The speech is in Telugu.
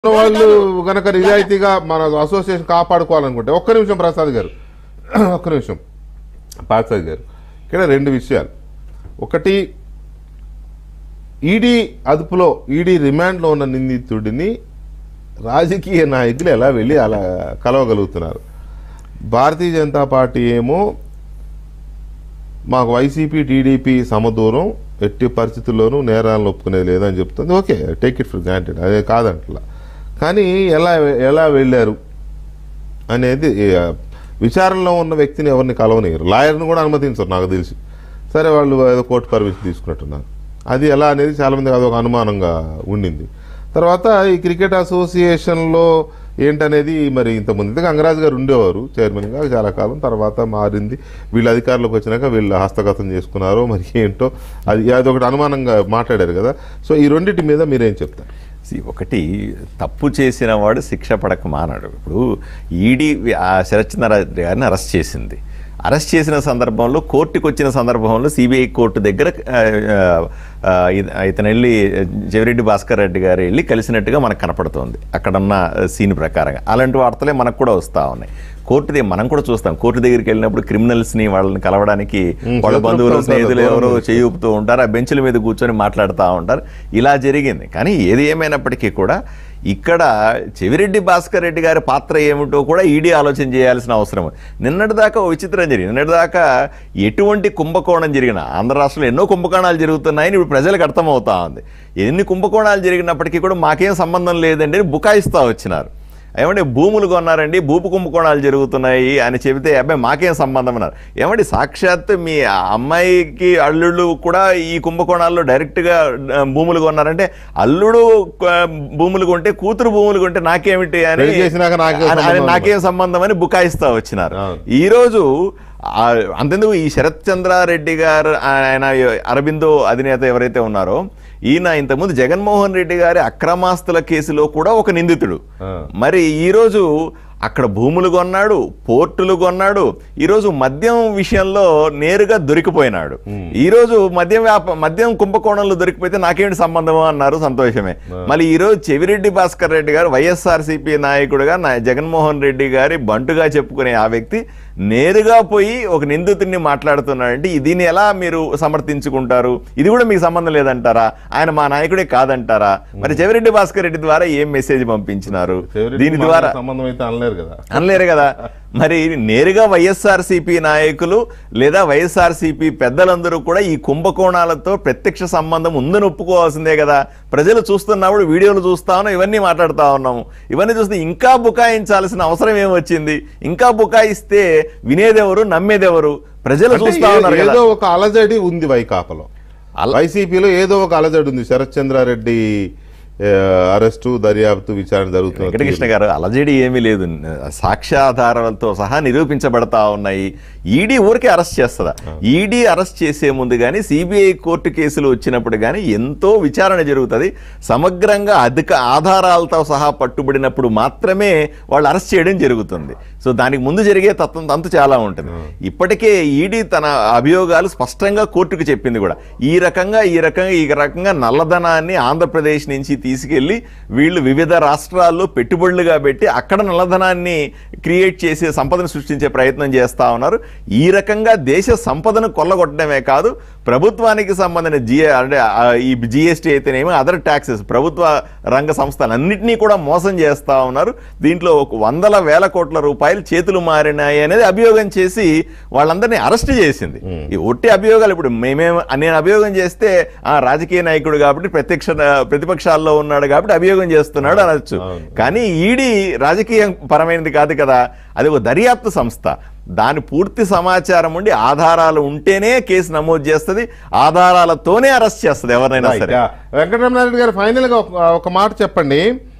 ఉన్న వాళ్ళు గనక నిజాయితీగా మన అసోసియేషన్ కాపాడుకోవాలనుకుంటే ఒక్క నిమిషం ప్రసాద్ గారు ఒక్క నిమిషం పార్సాద్ గారు ఇక్కడ రెండు విషయాలు ఒకటి ఈడీ అదుపులో ఈడీ రిమాండ్లో ఉన్న నిందితుడిని రాజకీయ నాయకులు ఎలా వెళ్ళి అలా కలవగలుగుతున్నారు భారతీయ జనతా పార్టీ ఏమో మాకు వైసీపీ టీడీపీ సమదూరం ఎట్టి పరిస్థితుల్లోనూ నేరాలను ఒప్పుకునేది లేదని చెప్తుంది okay take it for granted అదే కాదంటలా కానీ ఎలా ఎలా వెళ్ళారు అనేది ఆ, విచారణలో ఉన్న వ్యక్తిని ఎవరిని కలవనియరు లాయర్ని కూడా అనుమతించరు నాకు తెలిసి సరే వాళ్ళు ఏదో కోర్టు పర్మిషన్ తీసుకున్నట్టున్నారు అది ఎలా అనేది చాలామంది అదొక అనుమానంగా ఉండింది తర్వాత ఈ క్రికెట్ అసోసియేషన్లో ఏంటనేది మరి ఇంతకుముందు అయితే గంగరాజు గారు ఉండేవారు చైర్మన్గా చాలా కాలం తర్వాత మారింది వీళ్ళు అధికారంలోకి వచ్చినాక వీళ్ళు హస్తగతం చేసుకున్నారో మరి ఏంటో అది అది ఒకటి అనుమానంగా మాట్లాడారు కదా సో ఈ రెండింటి మీద మీరేం చెప్తారు See, ఒకటి తప్పు చేసిన వాడు శిక్ష పడక మానడు ఇప్పుడు ఈడీ ఆ శరత్చంద్రారెడ్డి గారిని అరెస్ట్ చేసింది అరెస్ట్ చేసిన సందర్భంలో కోర్టుకు వచ్చిన సందర్భంలో సిబిఐ కోర్టు దగ్గర ఆ, ఆ, ఇత- ఇతను వెళ్ళి జవిరెడ్డి భాస్కర్ రెడ్డి గారు వెళ్ళి కలిసినట్టుగా మనకు కనపడుతోంది అక్కడున్న సీన్ ప్రకారంగా అలాంటి వార్తలే మనకు కూడా వస్తూ ఉన్నాయి కోర్టు దగ్గర మనం కూడా చూస్తాం కోర్టు దగ్గరికి వెళ్ళినప్పుడు క్రిమినల్స్ని వాళ్ళని కలవడానికి వాళ్ళ చేతులు బంధువులు ఉంటారు, స్నేహితులు ఎవరో దూరం నుంచి. చేయి ఊపుతూ ఉంటారు ఆ బెంచ్ల మీద కూర్చొని మాట్లాడుతూ ఉంటారు ఇలా జరిగింది కానీ ఏది ఏమైనప్పటికీ కూడా ఇక్కడ చెవిరెడ్డి భాస్కర్ రెడ్డి గారి పాత్ర ఏమిటో కూడా ఈడీ ఆలోచన చేయాల్సిన అవసరం ఉంది. నిన్నటిదాకా ఓ విచిత్రం జరిగింది నిన్నటిదాకా ఎటువంటి కుంభకోణం జరిగినా ఆంధ్ర రాష్ట్రంలో ఎన్నో కుంభకోణాలు జరుగుతున్నాయని ఇప్పుడు ప్రజలకు అర్థమవుతా ఉంది ఎన్ని కుంభకోణాలు జరిగినప్పటికీ కూడా మాకేం సంబంధం లేదండి అని బుకాయిస్తూ వచ్చినారు ఏమంటే భూములు కొన్నారండి భూపు కుంభకోణాలు జరుగుతున్నాయి అని చెబితే అబ్బాయి మాకేం సంబంధం అన్నారు ఏమంటే సాక్షాత్ మీ అమ్మాయికి అల్లుళ్ళు కూడా ఈ కుంభకోణాల్లో డైరెక్ట్గా ఆ, భూములు కొన్నారంటే అల్లుడు ఆ, భూములు కొంటే కూతురు భూములు కొంటే నాకేమిటి అని పెళ్లి చేసినాక నాకేం అని- అని సంబంధం నాకేం సంబంధం అని బుకాయిస్తా వచ్చినారు అవును. ఈరోజు ఆ, అంతెందుకు ఈ శరత్ చంద్రారెడ్డి గారు ఆయన అరబిందో అధినేత ఎవరైతే ఉన్నారో ఈయన ఇంతకుముందు జగన్మోహన్ రెడ్డి గారి అక్రమాస్తుల కేసులో కూడా ఒక నిందితుడు ఆ. మరి ఈరోజు అక్కడ భూములు కొన్నాడు పోర్టులు కొన్నాడు ఈరోజు మద్యం విషయంలో నేరుగా దొరికిపోయినాడు ఈరోజు మద్యం వ్యాప మద్యం కుంభకోణంలో దొరికిపోతే నాకేంటి సంబంధం అన్నారు సంతోషమే మళ్ళీ ఈరోజు చెవిరెడ్డి భాస్కర్ రెడ్డి గారు వైఎస్ఆర్సీపీ నాయకుడిగా నా జగన్మోహన్ రెడ్డి గారి బంటుగా చెప్పుకునే ఆ వ్యక్తి నేరుగా పోయి ఒక నిందితుడిని మాట్లాడుతున్నాడంటే దీన్ని ఎలా మీరు సమర్థించుకుంటారు ఇది కూడా మీకు సంబంధం లేదంటారా ఆయన మా నాయకుడే కాదంటారా మరి చెవిరెడ్డి భాస్కర్ రెడ్డి ద్వారా ఏం మెసేజ్ పంపించినారు ఎవరికి దీని మనకి ద్వారా సంబంధం అయితే అనలేరు కదా అనలేరు కదా మరి నేరుగా వైఎస్ఆర్సీపీ నాయకులు లేదా వైఎస్ఆర్సీపీ పెద్దలందరూ కూడా ఈ కుంభకోణాలతో ప్రత్యక్ష సంబంధం ఉందని ఒప్పుకోవాల్సిందే కదా ప్రజలు చూస్తున్నప్పుడు వీడియోలు చూస్తా ఉన్నాం ఇవన్నీ మాట్లాడుతూ ఉన్నాము ఇవన్నీ చూస్తే ఇంకా బుకాయించాల్సిన అవసరం ఏమొచ్చింది ఇంకా బుకాయిస్తే వినేదెవరు నమ్మేదెవరు ప్రజలు అంటే చూస్తా ఏ- ఉన్నారు కదా ఏదో ఒక అలజడి ఉంది వైకాపలో అల- వైసీపీలో ఏదో ఒక అలజడి ఉంది శరత్ చంద్రారెడ్డి ఆ, అరెస్టు దర్యాప్తు విచారణ జరుగుతుంది వెంకటకృష్ణ గారు అలజడి ఏమీ లేదు సాక్ష్యాధారాలతో సహా నిరూపించబడతా ఉన్నాయి ఈడీ ఊరికే అరెస్ట్ చేస్తుందా ఈడీ అరెస్ట్ చేసే ముందు కానీ సిబిఐ కోర్టు కేసులు వచ్చినప్పుడు కానీ ఎంతో విచారణ జరుగుతుంది సమగ్రంగా అధిక ఆధారాలతో సహా పట్టుబడినప్పుడు మాత్రమే వాళ్ళు అరెస్ట్ చేయడం జరుగుతుంది సో దానికి ముందు జరిగే తత్వం తంతు చాలా ఉంటుంది ఇప్పటికే ఈడీ తన అభియోగాలు స్పష్టంగా కోర్టుకు చెప్పింది కూడా ఈ రకంగా ఈ రకంగా ఈ రకంగా నల్లధనాన్ని ఆంధ్రప్రదేశ్ నుంచి తీసుకెళ్లి వీళ్ళు వివిధ రాష్ట్రాల్లో పెట్టుబడులుగా పెట్టి అక్కడ నల్లధనాన్ని క్రియేట్ చేసే సంపదను సృష్టించే ప్రయత్నం చేస్తా ఉన్నారు ఈ రకంగా దేశ సంపదను కొల్లగొట్టడమే కాదు ప్రభుత్వానికి సంబంధించిన జిఏ అంటే ఆ, ఈ జిఎస్టీ అయితేనేమి అదర్ ట్యాక్సెస్ ప్రభుత్వ రంగ సంస్థలన్నింటినీ కూడా మోసం చేస్తా ఉన్నారు దీంట్లో ఒక వందల వేల కోట్ల రూపాయలు చేతులు మారినాయి అనేది అభియోగం చేసి వాళ్ళందరినీ అరెస్ట్ చేసింది ఈ ఒట్టి అభియోగాలు ఇప్పుడు మేమేం నేను అభియోగం చేస్తే ఆ రాజకీయ నాయకుడు కాబట్టి ప్రత్యక్ష ప్రతిపక్షాల్లో ఉన్నాడు కాబట్టి అభియోగం చేస్తున్నాడు అనొచ్చు అవును. కానీ ఈడీ రాజకీయ పరమైనది కాదు కదా అది ఒక దర్యాప్తు సంస్థ దాని పూర్తి సమాచారం ఉండి ఆధారాలు ఉంటేనే కేసు నమోదు చేస్తుంది ఆధారాలతోనే అరెస్ట్ చేస్తుంది ఎవరినైనా సరే వెంకటరమణారెడ్డి గారు ఫైనల్ గా ఒక- ఒక మాట చెప్పండి